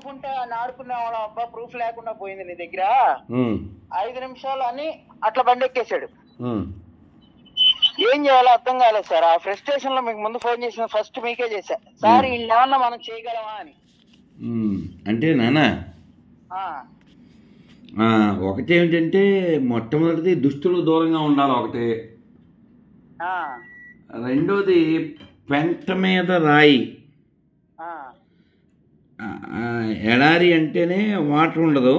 Proof ఉంటే అని ఆడుకునేవాళ్ళం అబ్బా ప్రూఫ్ లేకుండా పోయింది నీ దగ్గర ఉమ్, ఐదు నిమిషాలు అని అట్లా బండి ఎక్కేసాడు ఉమ్. ఏం చేయాలో అర్థం కాలేదు సార్ ఆ ఫ్రస్ట్రేషన్ లో మీకు ముందు ఫోన్ చేసిన ఫస్ట్ మీకే చేశా సార్ వీళ్ళు ఏమన్నా మనం చేయగలమా అని ఉమ్, అంటే నాన్న ఆ, ఆ, ఒకటేమిటంటే మొట్టమొదటిది దుస్తులకు దూరంగా ఉండాలి ఒకటి ఆ, రెండోది పెంట మీద రాయి ఆ, ఆ, ఆ, ఎడారి అంటేనే వాటర్ ఉండదు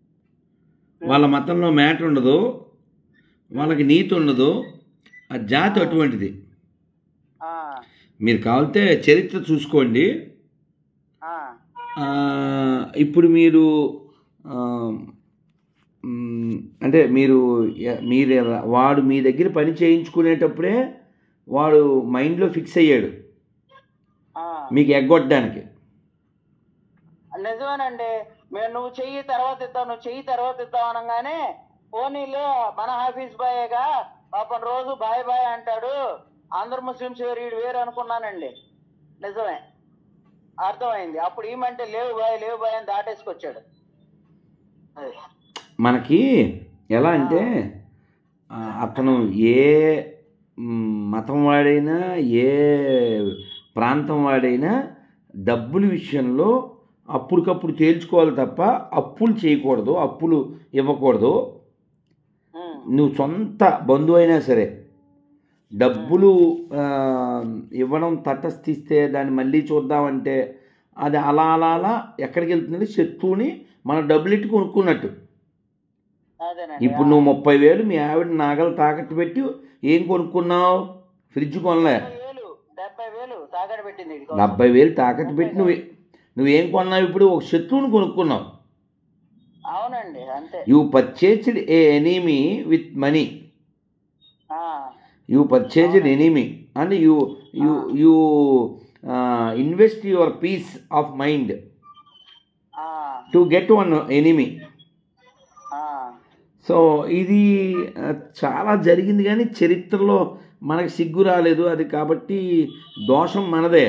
వాళ్ళ మతంలో మ్యాటర్ ఉండదు వాళ్ళకి నీతి ఉండదు ఆ జాతి అటువంటిది ఆ, మీరు కావాలితే చరిత్ర చూసుకోండి ఆ, ఆ, ఇప్పుడు మీరు ఆ, మ్, అంటే మీరు ఎ- మీరు ఎలా- వాడు మీ దగ్గర పని చేయించుకునేటప్పుడే వాడు మైండ్లో ఫిక్స్ అయ్యాడు ఆ. మీకు ఎగ్గొట్టడానికి నిజమేనండి మేము నువ్వు చెయ్యి తర్వాత ఇద్దాం నువ్వు చెయ్యి తర్వాత ఇద్దాం అనగానే పోనీలే మన ఆఫీస్ బాయేగా పాపం రోజు బాయ్ బాయ్ అంటాడు అందరు ముస్లిమ్స్ వేరు వీడు వేరు అనుకున్నానండి నిజమే అర్థమైంది అప్పుడు ఏమంటే లేవు బాయ్ లేవు బాయ్ అని దాటేసుకొచ్చాడు అది. మనకి ఎలా అంటే ఆ, అతను ఏ మ్, మతం వాడైనా ఏ ప్రాంతం వాడైనా డబ్బుల విషయంలో అప్పటికప్పుడు తేల్చుకోవాలి తప్ప అప్పులు చేయకూడదు అప్పులు ఇవ్వకూడదు ఉమ్, నువ్వు సొంత బంధువు అయినా సరే డబ్బులు ఆ, ఇవ్వడం తటస్థిస్తే దాన్ని మళ్ళీ చూద్దామంటే అది అలా అలా అలా ఎక్కడికి వెళ్తుంది శత్రువుని మన డబ్బులు ఎట్టి కొనుక్కున్నట్టు అదేనండి ఇప్పుడు నువ్వు ముప్పై వేలు మీ ఆవిడ నాగలు తాకట్టు పెట్టి ఏం కొనుక్కున్నావు ఫ్రిడ్జ్ కొనలే డెబ్బై వేలు డెబ్బై వేలు తాగడ పెట్టింది ఇది. డెబ్బై వేలు తాకట్టు పెట్టి నువ్వు నువ్వేం కొన్నావు ఇప్పుడు ఒక శత్రువుని కొనుక్కున్నావు అవునండి అంతే you purchased a enemy with money ఆ, you purchased enemy and you you you invest your peace of mind ఆ, టు గెట్ వన్ ఎనీమీ ఆ. సో ఇది ఆ, చాలా జరిగింది కానీ చరిత్రలో మనకు సిగ్గు రాలేదు అది కాబట్టి దోషం మనదే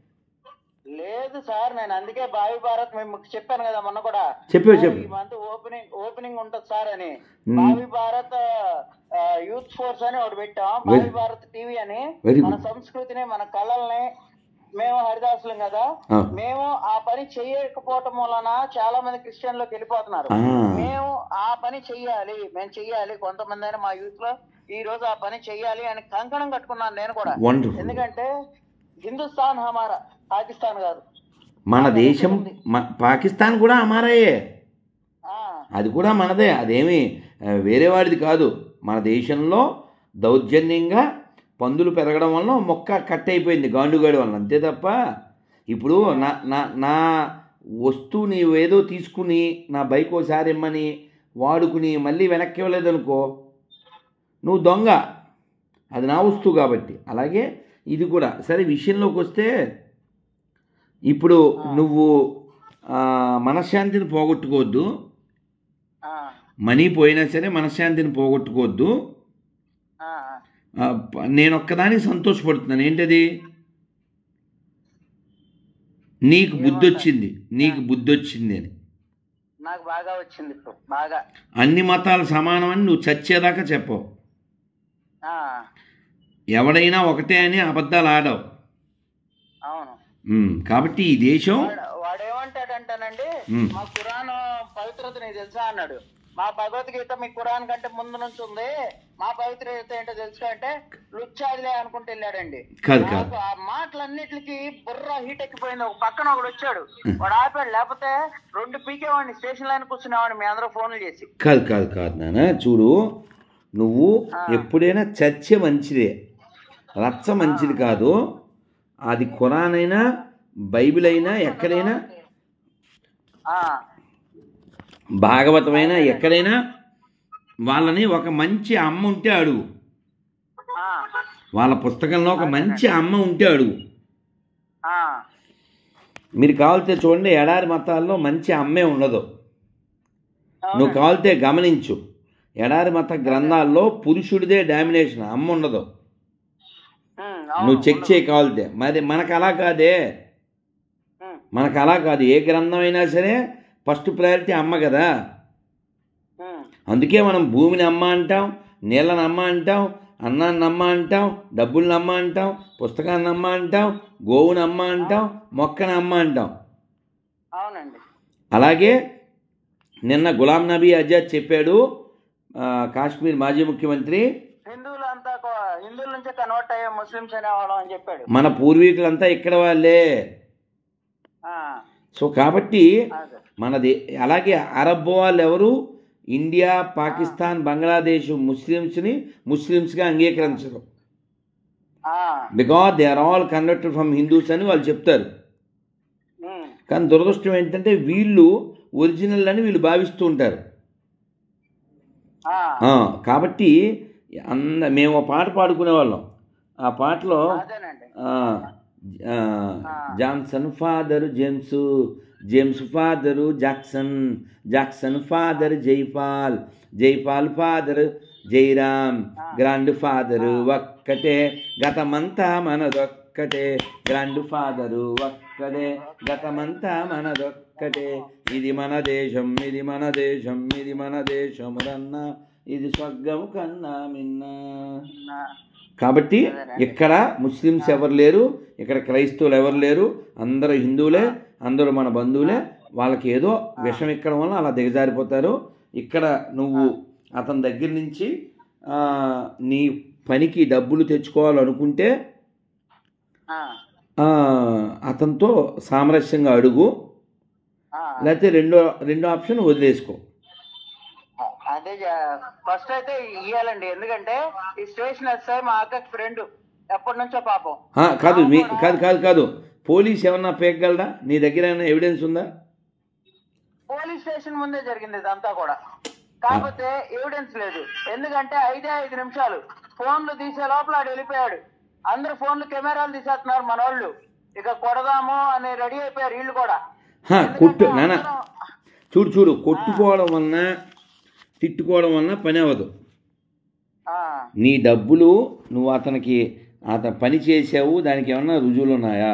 లేదు సార్ నేను అందుకే భావి భారత్ మేము చెప్పాను కదా మొన్న కూడా చెప్పావు చెప్పు ఈ మంత్ ఓపెనింగ్ ఓపెనింగ్ ఉంటది సార్ అని Hmm. భావి భారత్ ఆ, యూత్ ఫోర్స్ అని ఒకటి పెట్టాం భావి భారత్ టీవీ అని Very మన good. సంస్కృతిని మన కళల్ని మేము హరిదాసులం కదా ఆ. మేము ఆ పని చేయకపోవటం వలన చాలా మంది క్రిస్టియన్లోకి వెళ్ళిపోతున్నారు ఆ. మేము ఆ పని చెయ్యాలి మేము చెయ్యాలి కొంతమంది అయినా మా యూత్ లో ఈ రోజు ఆ పని చెయ్యాలి అని కంకణం కట్టుకున్నాను నేను కూడా వండర్ఫుల్ ఎందుకంటే హిందుస్థాన్ హమారా పాకిస్తాన్ కాదు మన దేశం మ- పాకిస్తాన్ కూడా అమారాయే ఆ, అది కూడా మనదే అదేమి ఆ, వేరే వాడిది కాదు మన దేశంలో దౌర్జన్యంగా పందులు పెరగడం వల్ల మొక్క కట్ అయిపోయింది గాండుగాడి వల్ల అంతే తప్ప ఇప్పుడు నా నా నా వస్తువు నీవేదో తీసుకుని నా బైక్ ఒకసారి ఇమ్మని వాడుకుని మళ్ళీ వెనక్కి ఇవ్వలేదనుకో నువ్వు దొంగ అది నా వస్తువు కాబట్టి అలాగే ఇది కూడా సరే విషయంలోకి వస్తే ఇప్పుడు నువ్వు ఆ, మనశ్శాంతిని పోగొట్టుకోవద్దు ఆ, మనీ పోయినా సరే మనశ్శాంతిని పోగొట్టుకోవద్దు ఆ, ఆ, ప- నేను ఒక్కదానికి సంతోషపడుతున్నాను ఏంటది నీకు బుద్ధి వచ్చింది నీకు బుద్ధి వచ్చింది అని నాకు బాగా వచ్చింది ఇప్పుడు బాగా అన్ని మతాలు సమానమని నువ్వు చచ్చేదాకా చెప్పవు ఆ, ఎవడైనా ఒకటే అని అబద్ధాలు ఆడవు అవును ఉమ్, కాబట్టి ఈ దేశం వాడు- వాడేమంటాడంటానండి మ్. మా ఖురాన్ పవిత్రత నీకు తెలుసా అన్నాడు మా భగవద్గీత మీ ఖురాన్ కంటే ముందు నుంచి ఉంది మా పవిత్రత ఏంటో తెలుసా అంటే లుచ్చాదిలే అనుకుంటూ వెళ్ళాడండి కాదు కాదు నాకు ఆ మాటలన్నిటికి బుర్ర హీట్ ఎక్కిపోయింది ఒక పక్కన ఒకడు వచ్చాడు వాడు ఆపాడు లేకపోతే రెండు పీకేవాడిని స్టేషన్ లైన్ కూర్చునేవాడిని మీ అందరూ ఫోన్లు చేసి కాదు కాదు కాదు నాన్న చూడు నువ్వు ఎప్పుడైనా చర్చ మంచిదే రచ్చ మంచిది కాదు అది ఖురాన్ అయినా బైబిల్ అయినా ఎక్కడైనా ఆ, భాగవతమైనా ఎక్కడైనా వాళ్ళని ఒక మంచి అమ్మ ఉంటే అడుగు ఆ, వాళ్ళ పుస్తకంలో ఒక మంచి అమ్మ ఉంటే అడుగు ఆ, మీరు కావాలితే చూడండి ఎడారి మతాల్లో మంచి అమ్మే ఉండదు నువ్వు అవునండి. కావాలితే గమనించు ఎడారి మత గ్రంథాల్లో పురుషుడిదే డామినేషన్ అమ్మ ఉండదు ఉమ్, అవును, నువ్వు చెక్ ఉండదు. చేయి కావాలితే మరి మనకు అలా కాదే ఉమ్, మనకు అలా కాదు ఏ గ్రంథం అయినా సరే ఫస్ట్ ప్రయారిటీ అమ్మ కదా ఉమ్, అందుకే మనం భూమిని అమ్మ అంటాం నీళ్ళని అమ్మ అంటాం అన్నాన్ని అమ్మ అంటాం డబ్బుల్ని అమ్మ అంటాం పుస్తకాన్ని అమ్మ అంటాం గోవుని అమ్మ అంటాం మొక్కని అమ్మ అంటాం అవునండి అలాగే నిన్న గులాం నబీ ఆజాద్ చెప్పాడు ఆ, కాశ్మీర్ మాజీ ముఖ్యమంత్రి హిందువులంతా కో- హిందువుల నుంచే కన్వర్ట్ అయ్యే ముస్లిమ్స్ అనేవాళ్ళం అని చెప్పాడు మన పూర్వీకులంతా ఇక్కడ వాళ్ళే ఆ, సో కాబట్టి అదే మనది అలాగే అరబ్ వాళ్ళు ఎవరు ఇండియా పాకిస్తాన్ బంగ్లాదేశ్ ముస్లిమ్స్ని ముస్లిమ్స్గా అంగీకరించరు ఆ, because they are all converted from Hindus అని వాళ్ళు చెప్తారు ఉమ్, కానీ దురదృష్టం ఏంటంటే వీళ్ళు ఒరిజినల్ అని వీళ్ళు భావిస్తూ ఉంటారు ఆ, ఆ, కాబట్టి అంద మేము ఒక పాట పాడుకునేవాళ్ళం ఆ పాటలో అదేనండి ఆ, ఆ, Johnson father James James father Jackson Jackson father Jaipal Jaipal father Jairam grandfather ఒక్కటే గతమంతా మనదొక్కటే గ్రాండ్ ఫాదరు ఒక్కటే గతమంతా మనదొక్కటే ఇది మన దేశం ఇది మన దేశం ఇది మన దేశమురన్నా ఇది స్వర్గము కన్నా మిన్నా నా, కాబట్టి ఇక్కడ ముస్లిమ్స్ ఎవరు లేరు ఇక్కడ క్రైస్తవులు ఎవరు లేరు అందరూ హిందువులే అందరూ మన బంధువులే వాళ్ళకి ఏదో విషం ఎక్కడం వల్ల అలా దిగజారిపోతారు ఇక్కడ నువ్వు అతని దగ్గర నుంచి ఆ, నీ పనికి డబ్బులు తెచ్చుకోవాలనుకుంటే ఆ, ఆ, అతనితో సామరస్యంగా అడుగు ఆ. లేకపోతే రెండో రెండో ఆప్షన్ వదిలేసుకో అదే ఫస్ట్ అయితే ఇయ్యాలండి ఎందుకంటే ఈ స్టేషన్ ఎస్ఐ మా అక్కకి ఫ్రెండ్ ఎప్పటి నుంచో పాపం ఆ, కాదు మీ కాదు కాదు కాదు పోలీస్ ఏమన్నా పేగలరా నీ దగ్గర ఏమైనా ఎవిడెన్స్ ఉందా పోలీస్ స్టేషన్ ముందే జరిగింది ఇదంతా కూడా కాకపోతే ఎవిడెన్స్ లేదు ఎందుకంటే ఐదే ఐదు నిమిషాలు ఫోన్లు తీసే లోపల ఆడు వెళ్ళిపోయాడు అందరు ఫోన్లు కెమెరాలు తీసేస్తున్నారు మన వాళ్ళు ఇక కొడదాము అని రెడీ అయిపోయారు వీళ్ళు కూడా హా, కొట్టు ఎందుకంటే నాన్న అందరం- చూడు చూడు కొట్టుకోవడం వలన తిట్టుకోవడం వలన పని అవ్వదు ఆ, నీ డబ్బులు నువ్వు అతనికి అతను పని చేసావు దానికి ఏమన్నా రుజువులు ఉన్నాయా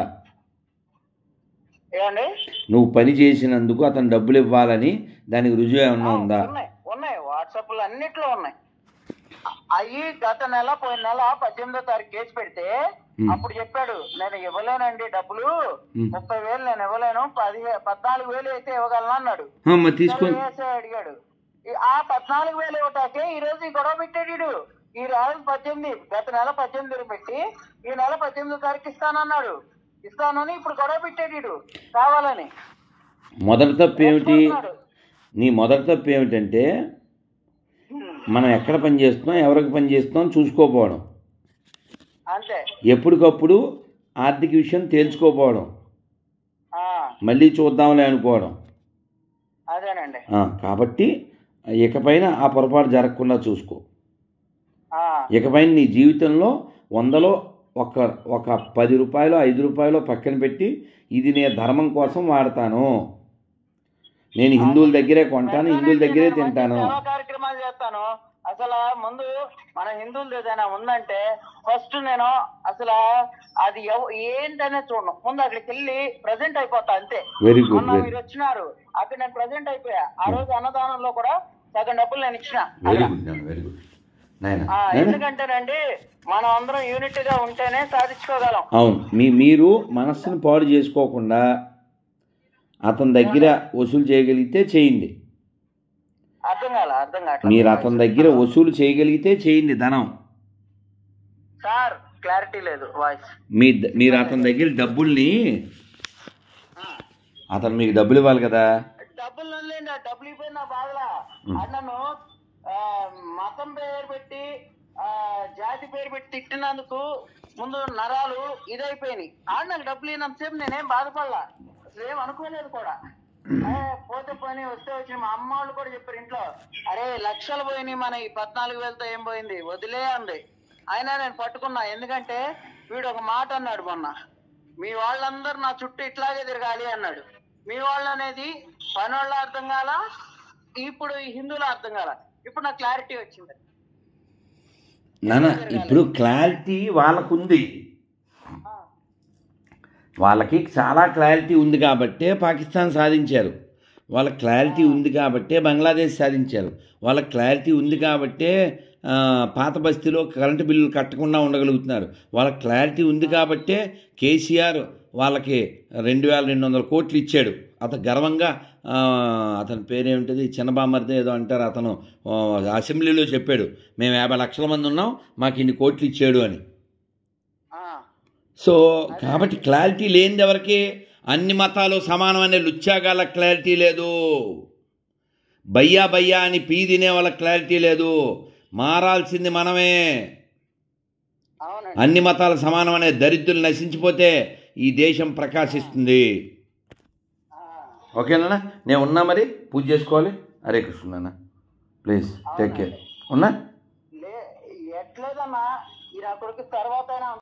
ఏమండి నువ్వు పని చేసినందుకు అతను డబ్బులు ఇవ్వాలని దానికి రుజువు ఏమన్నా ఆ, ఉందా ఉన్నాయి ఉన్నాయి వాట్సాప్ లో అన్నిట్లో ఉన్నాయి అయ్యి గత నెల పోయిన నెల పద్దెనిమిదో తారీఖు కేసు పెడితే Hmm. అప్పుడు చెప్పాడు నేను ఇవ్వలేనండి డబ్బులు Hmm. ముప్పై వేలు నేను ఇవ్వలేను పదిహే పద్నాలుగు వేలు అయితే ఇవ్వగలను అన్నాడు ఆ, మరి తీసుకొని సరే, ఏసై అడిగాడు ఈ- ఆ పద్నాలుగు వేలు ఇవ్వటాకే ఈ రోజు ఈ గొడవ పెట్టాడు వీడు. ఈ రోజు పద్దెనిమిది గత నెల పద్దెనిమిది పెట్టి ఈ నెల పద్దెనిమిదో తారీఖు ఇస్తానన్నాడు ఇస్తానని ఇప్పుడు గొడవ పెట్టాడు వీడు కావాలని మొదటి తప్పు ఏమిటి రెచ్చిపోతున్నాడు. నీ మొదటి తప్పు ఏమిటంటే హ్మ్. మనం ఎక్కడ పని చేస్తున్నాం ఎవరికి పని చేస్తున్నాం చూసుకోపోవడం అంతే ఎప్పటికప్పుడు ఆర్థిక విషయం తేల్చుకోపోవడం ఆ మళ్ళీ చూద్దాంలే అనుకోవడం అదేనండి ఆ, కాబట్టి ఇకపైన ఆ పొరపాటు జరగకుండా చూసుకో ఆ ఇకపైన నీ జీవితంలో వందలో ఒక ఒక పది రూపాయలు ఐదు రూపాయలు పక్కన పెట్టి ఇది నేను ధర్మం కోసం వాడతాను నేను హిందువుల దగ్గరే కొంటాను హిందువుల దగ్గరే నేను మంచి తింటాను సేవా కార్యక్రమాలు చేస్తాను అసలు ముందు మన హిందువులది ఏదైనా ఉందంటే ఫస్ట్ నేను అసలు అది ఎవ- ఏంటనే చూడను ముందు అక్కడికి వెళ్ళి ప్రజెంట్ అయిపోతా అంతే వెరీ గుడ్ మొన్న వెరీ మీరు వచ్చినారు అక్కడ నేను ప్రజెంట్ అయిపోయా ఆ రోజు అన్నదానంలో కూడా సగం డబ్బులు నేను ఇచ్చిన వెరీ గుడ్ నాన్న వెరీ గుడ్ నాయన ఆ, నాయన ఎందుకంటేనండి మనం అందరం యూనిట్ గా ఉంటేనే సాధించుకోగలం అవును మీ మీరు మనస్సును పాడు చేసుకోకుండా అతని దగ్గర వసూలు చేయగలిగితే చేయండి అర్థం కాల అర్థం కావట్లేదు మీరు అతని దగ్గర వసూలు చేయగలిగితే చేయండి ధనం సార్ క్లారిటీ లేదు వాయిస్ మీ మీరు అతని దగ్గర డబ్బుల్ని అతను మీకు డబ్బులు ఇవ్వాలి కదా డబ్బులు నల్లేండి ఆ డబ్బులు ఇపోయింది నా బాధలా అది నన్ను ఆ, మతం పేరు పెట్టి ఆ, జాతి పేరు పెట్టి తిట్టినందుకు ముందు నరాలు ఇదైపోయినాయి ఆడ నాకు డబ్బులు ఇచ్చినంతసేపు నేనేం బాధపడలా అసలు ఏం అనుకోలేదు కూడా ఏ, పోతే పోయి వస్తే వచ్చి మా అమ్మ వాళ్ళు కూడా చెప్పారు ఇంట్లో అరే లక్షలు పోయినాయి మన ఈ పద్నాలుగు వేలతో ఏం పోయింది వదిలే అంది అయినా నేను పట్టుకున్నా ఎందుకంటే వీడు ఒక మాట అన్నాడు మొన్న మీ వాళ్ళందరూ నా చుట్టూ ఇట్లాగే తిరగాలి అన్నాడు మీ వాళ్ళు అనేది పనోళ్ళ అర్థం కాల ఇప్పుడు ఈ హిందువుల అర్థం కాల ఇప్పుడు నాకు క్లారిటీ వచ్చింది నాన్న ఇప్పుడు క్లారిటీ వాళ్ళకుంది ఆ, వాళ్ళకి చాలా క్లారిటీ ఉంది కాబట్టే పాకిస్తాన్ సాధించారు వాళ్ళ క్లారిటీ ఉంది కాబట్టే బంగ్లాదేశ్ సాధించారు వాళ్ళ క్లారిటీ ఉంది కాబట్టే ఆ, పాత బస్తీలో కరెంటు బిల్లులు కట్టకుండా ఉండగలుగుతున్నారు వాళ్ళ క్లారిటీ ఉంది కాబట్టే కేసీఆర్ వాళ్ళకి రెండు వేల రెండు వందల కోట్లు ఇచ్చాడు అతను గర్వంగా ఆ, అతని పేరేమిటది చిన్నబామర్ది ఏదో అంటారు అతను ఆ, అసెంబ్లీలో చెప్పాడు మేము యాభై లక్షల మంది ఉన్నాం మాకు ఇన్ని కోట్లు ఇచ్చాడు అని ఆ, సో కాబట్టి క్లారిటీ లేనిది ఎవరికి అన్ని మతాలు సమానమనే లుచ్చాగాల క్లారిటీ లేదు బయ్యా బయ్యా అని పీ తినే వాళ్ళకి క్లారిటీ లేదు మారాల్సింది మనమే అవునండి అన్ని మతాలు సమానమనే దరిద్రులు నశించిపోతే ఈ దేశం ప్రకాశిస్తుంది ఆ, ఓకేనా నేను ఉన్నా మరి పూజ చేసుకోవాలి Hare Krishna please take care ఉన్నా లే ఎట్లేదన్నా ఈ నా కొడుకు తర్వాత అయినా